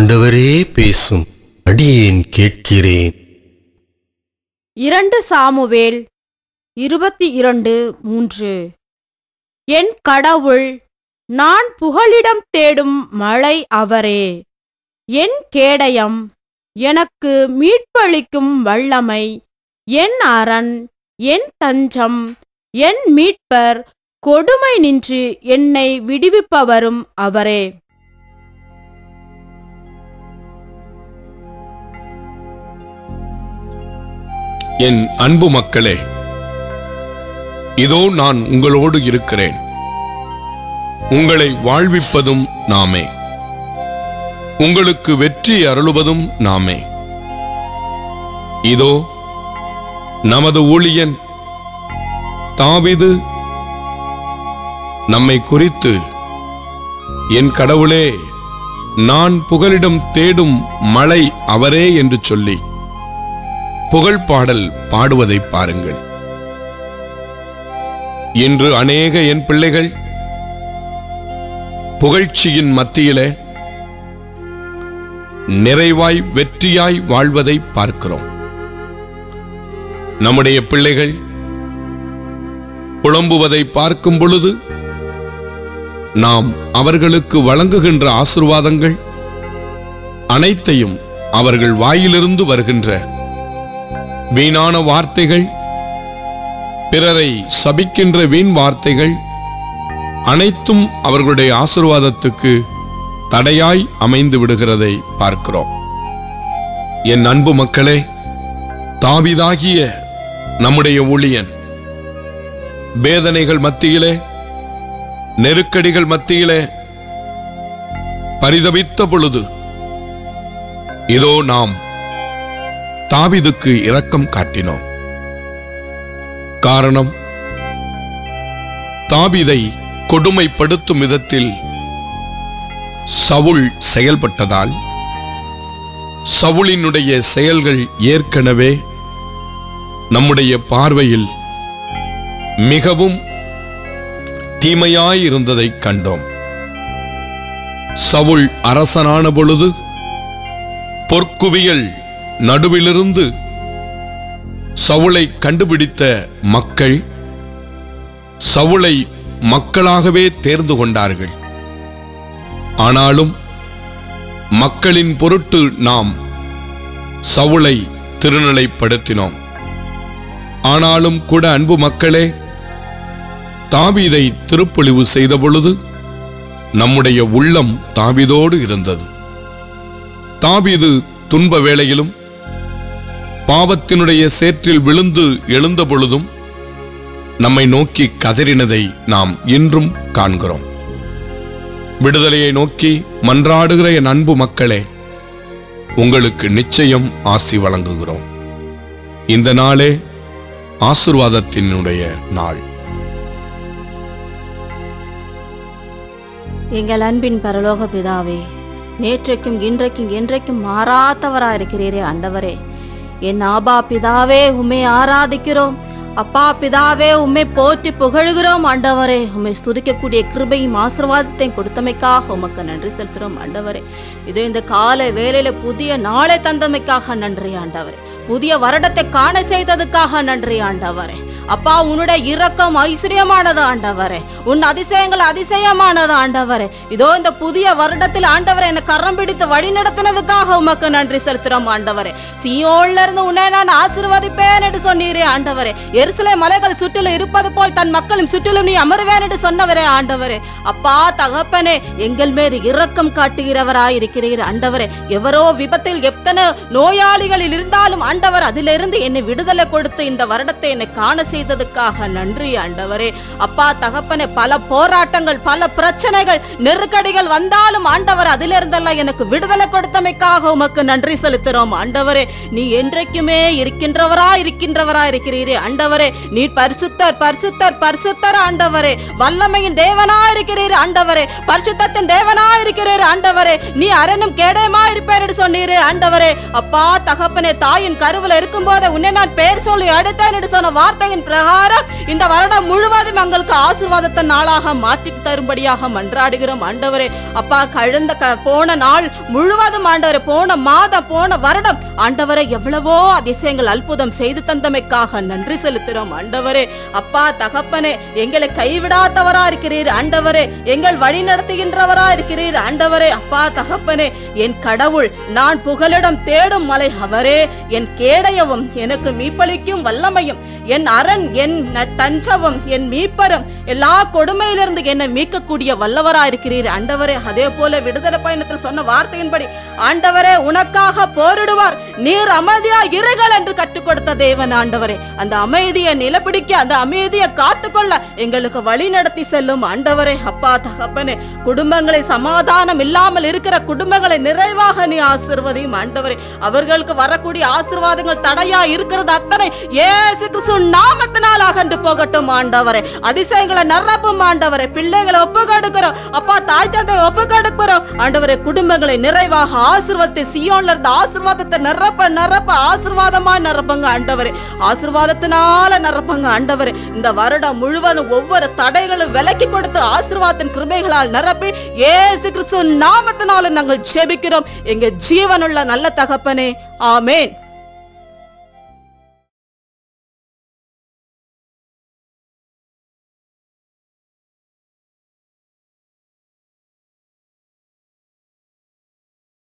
ஆண்டவரே பேசும் அடியேன் கேட்கிறேன் இரண்டு சாமுவேல் இருபத்தி இரண்டு மூன்று என் கடவுள் நான் புகலிடம் தேடும் மழை அவரே என் கேடயம் எனக்கு மீட்பளிக்கும் வல்லமை என் அரண் என் தஞ்சம் என் மீட்பர் கொடுமை நின்று என்னை விடுவிப்பவரும் அவரே என் அன்பு மக்களே இதோ நான் உங்களோடு இருக்கிறேன் உங்களை வாழ்விப்பதும் நாமே உங்களுக்கு வெற்றி அருளுவதும் நாமே இதோ நமது ஊழியன் தாவிது நம்மை குறித்து என் கடவுளே நான் புகலிடம் தேடும் மழை அவரே என்று சொல்லி புகழ் பாடல் பாடுவதை பாருங்கள் இன்று அநேக என் பிள்ளைகள் புகழ்ச்சியின் மத்தியிலே நிறைவாய் வெற்றியாய் வாழ்வதை பார்க்கிறோம் நம்முடைய பிள்ளைகள் புலம்புவதை பார்க்கும் பொழுது நாம் அவர்களுக்கு வழங்குகின்ற ஆசிர்வாதங்கள் அனைத்தையும் அவர்கள் வாயிலிருந்து வருகின்ற வீணான வார்த்தைகள் பிறரை சபிக்கின்ற வீண் வார்த்தைகள் அனைத்தும் அவர்களுடைய ஆசிர்வாதத்துக்கு தடையாய் அமைந்து விடுகிறதை பார்க்கிறோம் என் அன்பு மக்களே தாவிதாகிய நம்முடைய ஊழியன் வேதனைகள் மத்தியிலே நெருக்கடிகள் மத்தியிலே பரிதவித்த பொழுது இதோ நாம் தாவிதுக்கு இரக்கம் காட்டினோம் காரணம் தாவிதை கொடுமைப்படுத்தும் விதத்தில் சவுல் செயல்பட்டதால் சவுலினுடைய செயல்கள் ஏற்கனவே நம்முடைய பார்வையில் மிகவும் தீமையாயிருந்ததை கண்டோம் சவுல் அரசனான பொழுது பொற்குவியல் நடுவிலிருந்து சவுளை கண்டுபிடித்த மக்கள் சவுளை மக்களாகவே தேர்ந்து கொண்டார்கள் ஆனாலும் மக்களின் பொருட்டு நாம் சவுளை திருநிலைப்படுத்தினோம் ஆனாலும் கூட அன்பு மக்களே தாவீதை திருப்பொழிவு செய்த பொழுது நம்முடைய உள்ளம் தாவீதோடு இருந்தது தாவீது துன்ப வேளையிலும் பாவத்தினுடைய சேற்றில் விழுந்து எழுந்த பொழுதும் நம்மை நோக்கி கதறினதை நாம் இன்றும் காண்கிறோம் விடுதலையை நோக்கி மன்றாடுகிற என் அன்பு மக்களே உங்களுக்கு நிச்சயம் ஆசி வழங்குகிறோம் இந்த நாளே ஆசிர்வாதத்தினுடைய நாள் எங்கள் அன்பின் பரலோக பிதாவே நேற்றைக்கும் இன்றைக்கும் என்றைக்கும் மாறாதவராயிருக்கிறீரே ஆண்டவரே என் ஆபா பிதாவே உம்மை ஆராதிக்கிறோம் அப்பா பிதாவே உம்மை போற்றி புகழுகிறோம் ஆண்டவரே உம்மை ஸ்துதிக்கக்கூடிய கிருபையும் ஆசீர்வாதத்தையும் கொடுத்தமைக்காக உமக்கு நன்றி செலுத்துறோம் ஆண்டவரே இதோ இந்த காலை வேளையில புதிய நாளை தந்தமைக்காக நன்றி ஆண்டவரே புதிய வருடத்தை காண செய்ததுக்காக நன்றி ஆண்டவரே அப்பா உன்னுடைய இரக்கம் ஐஸ்வர்யமானது ஆண்டவரே உன் அதிசயங்கள் அதிசயமானது ஆண்டவரே இதோ இந்த புதிய வருடத்தில் ஆண்டவரை என்னை கரம் பிடித்து வழி நடத்தினதுக்காக உமக்கு நன்றி செலுத்துறோம் ஆண்டவரே சியோன்ல இருந்து உன்னை நான் ஆசீர்வதிப்பேன் என்று சொன்னீரே ஆண்டவரே எருசலே மலைகள் சுற்றிலும் இருப்பது போல் தன் மக்களும் சுற்றிலும் நீ அமருவேன் என்று சொன்னவரே ஆண்டவரே அப்பா தகப்பனே எங்கள் மேல் இரக்கம் காட்டுகிறவராய் இருக்கிறீர் ஆண்டவரே எவரோ விபத்தில் எத்தனை நோயாளிகளில் இருந்தாலும் ஆண்டவர் அதிலிருந்து என்னை விடுதலை கொடுத்து இந்த வருடத்தை என்னை காண செய்ததுக்காக நன்றி ஆண்டவரே அப்பா தகப்பனே பல போராட்டங்கள் பல பிரச்சனைகள் நெருக்கடிகள் வந்தாலும் ஆண்டவர் அதிலிருந்தெல்லாம் எனக்கு விடுதலை கொடுத்தமைக்காக உமக்கு நன்றி செலுத்துறோம் ஆண்டவரே நீ என்றைக்குமே இருக்கின்றவரா இருக்கின்றவரா இருக்கிறீரே ஆண்டவரே நீ பரிசுத்தர் பரிசுத்தர் பரிசுத்தர் ஆண்டவரே வல்லமையின் தேவனா இருக்கிறீர் ஆண்டவரே பரிசுத்தத்தின் தேவனா இருக்கிறீர் ஆண்டவரே நீ அரணும் கேடயமா இருப்பேன் என்று சொன்னீரே ஆண்டவரே அப்பா தகப்பனே தாயின் கருவுல இருக்கும் போதே உன்னை நான் பெயர் சொல்லி அடுத்தேன் என்று சொன்ன வார்த்தையின் பிரகாரம் இந்த வருடம் முழுவதும் எங்களுக்கு ஆசீர்வாதத்தை நாளாக மாற்றி தரும்படியாக மன்றாடுகிறோம் ஆண்டவரே அப்பா கழுந்த க- போன நாள் முழுவதும் ஆண்டவரே போன மாதம் போன வருடம் ஆண்டவரை எவ்வளவோ அதிசயங்கள் அற்புதம் செய்து தந்தமைக்காக நன்றி செலுத்துகிறோம் ஆண்டவரே அப்பா தகப்பனே எங்களை கைவிடாதவரா இருக்கிறீர் ஆண்டவரே எங்கள் வழி நடத்துகின்றவரா இருக்கிறீர் ஆண்டவரே அப்பா தகப்பனே என் கடவுள் நான் புகலிடம் தேடும் மலை அவரே என் கேடயவும் எனக்கு மீப்பளிக்கும் வல்லமையும் என் அரண் என் ந- தஞ்சவும் என் மீப்பரும் எல்லா கொடுமையிலிருந்து என்னை மீட்கக்கூடிய வல்லவரா இருக்கிறீர் ஆண்டவரே அதே போல விடுதலை பயணத்தில் சொன்ன வார்த்தையின்படி ஆண்டவரே உனக்காக போரிடுவார் நீர் அமைதியா இருங்கள் என்று கற்றுக் கொடுத்த தேவன் ஆண்டவரே அந்த அமைதியை நிலப்பிடிக்க அந்த அமைதியை காத்துக்கொள்ள எங்களுக்கு வழி நடத்தி செல்லும் ஆண்டவரே அப்பா தகப்பனே குடும்பங்களை சமாதானம் இல்லாமல் இருக்கிற குடும்பங்களை நிறைவாக நீ ஆசிர்வதியும் ஆண்டவரே அவர்களுக்கு வரக்கூடிய ஆசீர்வாதங்கள் தடையா இருக்கிறது அத்தனை ஏசு கிறிஸ்து நாமத்தினால் அகன்று போகட்டும் ஆண்டவரே அதிசயங்களை நிரப்பும் ஆண்டவரே பிள்ளைகளை ஒப்பு கொடுக்கிறோம் அப்பா தாய் தந்தை ஒப்பு கொடுக்கிறோம் ஆண்டவரே குடும்பங்களை நிறைவாக ஆசீர்வாதத்தை சியோன்ல இருந்து ஆசீர்வாதத்தை நிரப்ப நிரப்ப ஆசீர்வாதமா நிரப்புங்க ஆண்டவரே ஆசீர்வாதத்தினால நிரப்புங்க ஆண்டவரே இந்த வருடம் முழுவதும் ஒவ்வொரு தடைகளும் விலக்கி கொடுத்து ஆசீர்வாதத்தின் கிருபைகளால் நிரப்பி ஏசு கிறிஸ்து நாமத்தினால நாங்கள் ஜெபிக்கிறோம் எங்க ஜீவனுள்ள நல்ல தகப்பனே ஆமேன்